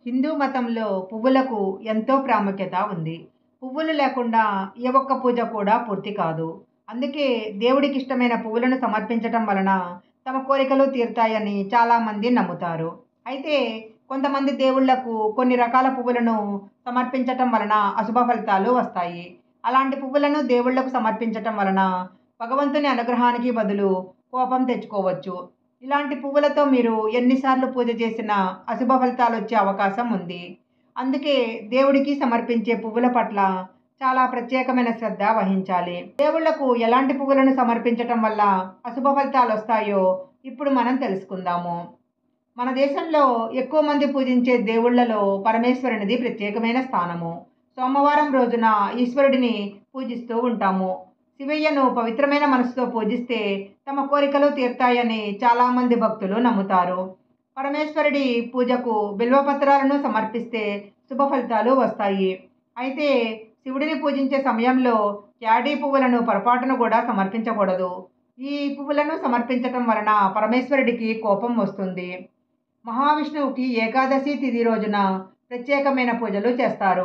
హిందూ మతంలో పువ్వులకు ఎంతో ప్రాముఖ్యత ఉంది పువ్వులు లేకుండా ఏ ఒక్క పూజ కూడా పూర్తి కాదు అందుకే దేవుడికి ఇష్టమైన పువ్వులను సమర్పించటం వలన తమ కోరికలు తీరుతాయని చాలామంది నమ్ముతారు అయితే కొంతమంది దేవుళ్లకు కొన్ని రకాల పువ్వులను సమర్పించటం వలన అశుభ ఫలితాలు వస్తాయి అలాంటి పువ్వులను దేవుళ్లకు సమర్పించటం వలన భగవంతుని అనుగ్రహానికి బదులు కోపం తెచ్చుకోవచ్చు ఇలాంటి పువ్వులతో మీరు ఎన్నిసార్లు పూజ చేసినా అశుభ ఫలితాలు వచ్చే అవకాశం ఉంది అందుకే దేవుడికి సమర్పించే పువ్వుల పట్ల చాలా ప్రత్యేకమైన శ్రద్ధ వహించాలి దేవుళ్లకు ఎలాంటి పువ్వులను సమర్పించటం వల్ల అశుభ ఫలితాలు వస్తాయో ఇప్పుడు మనం తెలుసుకుందాము మన దేశంలో ఎక్కువ మంది పూజించే దేవుళ్లలో పరమేశ్వరునిది ప్రత్యేకమైన స్థానము సోమవారం రోజున ఈశ్వరుడిని పూజిస్తూ ఉంటాము శివయ్యను పవిత్రమైన మనసుతో పూజిస్తే తమ కోరికలు తీర్తాయని చాలామంది భక్తులు నమ్ముతారు పరమేశ్వరుడి పూజకు బిల్వపత్రాలను సమర్పిస్తే శుభ ఫలితాలు వస్తాయి అయితే శివుడిని పూజించే సమయంలో క్యాడీ పువ్వులను పొరపాటును కూడా సమర్పించకూడదు ఈ పువ్వులను సమర్పించటం వలన పరమేశ్వరుడికి కోపం వస్తుంది మహావిష్ణువుకి ఏకాదశి తిథి రోజున ప్రత్యేకమైన పూజలు చేస్తారు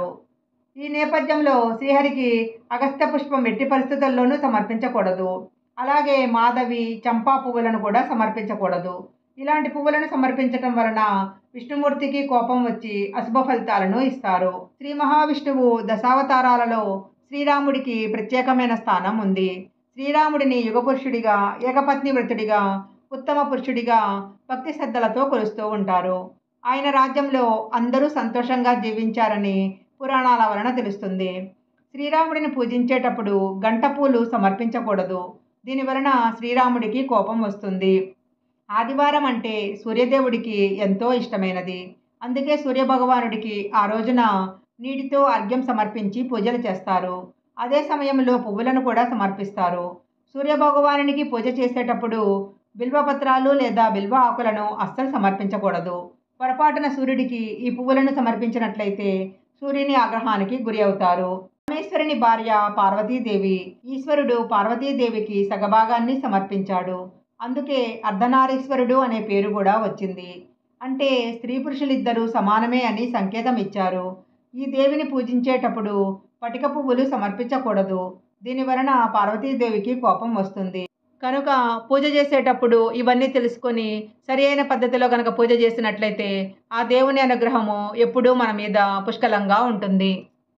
ఈ నేపథ్యంలో శ్రీహరికి అగస్త్య పుష్పం ఎట్టి పరిస్థితుల్లోనూ సమర్పించకూడదు అలాగే మాధవి చంపా పువ్వులను కూడా సమర్పించకూడదు ఇలాంటి పువ్వులను సమర్పించటం వలన విష్ణుమూర్తికి కోపం వచ్చి అశుభ ఫలితాలను ఇస్తారు శ్రీ మహావిష్ణువు దశావతారాలలో శ్రీరాముడికి ప్రత్యేకమైన స్థానం ఉంది శ్రీరాముడిని యుగపురుషుడిగా ఏకపత్ని వ్రతుడిగా ఉత్తమ పురుషుడిగా భక్తి శ్రద్ధలతో కొలుస్తూ ఉంటారు ఆయన రాజ్యంలో అందరూ సంతోషంగా జీవించారని పురాణాల వలన తెలుస్తుంది శ్రీరాముడిని పూజించేటప్పుడు గంట పూలు సమర్పించకూడదు దీని వలన శ్రీరాముడికి కోపం వస్తుంది ఆదివారం అంటే సూర్యదేవుడికి ఎంతో ఇష్టమైనది అందుకే సూర్యభగవానుడికి ఆ రోజున నీటితో అర్ఘ్యం సమర్పించి పూజలు చేస్తారు అదే సమయంలో పువ్వులను కూడా సమర్పిస్తారు సూర్యభగవానునికి పూజ చేసేటప్పుడు బిల్వపత్రాలు లేదా బిల్వ ఆకులను అస్సలు సమర్పించకూడదు పొరపాటున సూర్యుడికి ఈ పువ్వులను సమర్పించినట్లయితే సూర్యుని ఆగ్రహానికి గురి అవుతారు పరమేశ్వరుని భార్య పార్వతీదేవి ఈశ్వరుడు పార్వతీదేవికి సగభాగాన్ని సమర్పించాడు అందుకే అర్ధనారీశ్వరుడు అనే పేరు కూడా వచ్చింది అంటే స్త్రీ పురుషులిద్దరూ సమానమే అని సంకేతం ఇచ్చారు ఈ దేవిని పూజించేటప్పుడు పటిక పువ్వులు సమర్పించకూడదు దీని వలన పార్వతీదేవికి కోపం వస్తుంది కనుక పూజ చేసేటప్పుడు ఇవన్నీ తెలుసుకొని సరి అయిన పద్ధతిలో కనుక పూజ చేసినట్లయితే ఆ దేవుని అనుగ్రహము ఎప్పుడూ మన మీద పుష్కలంగా ఉంటుంది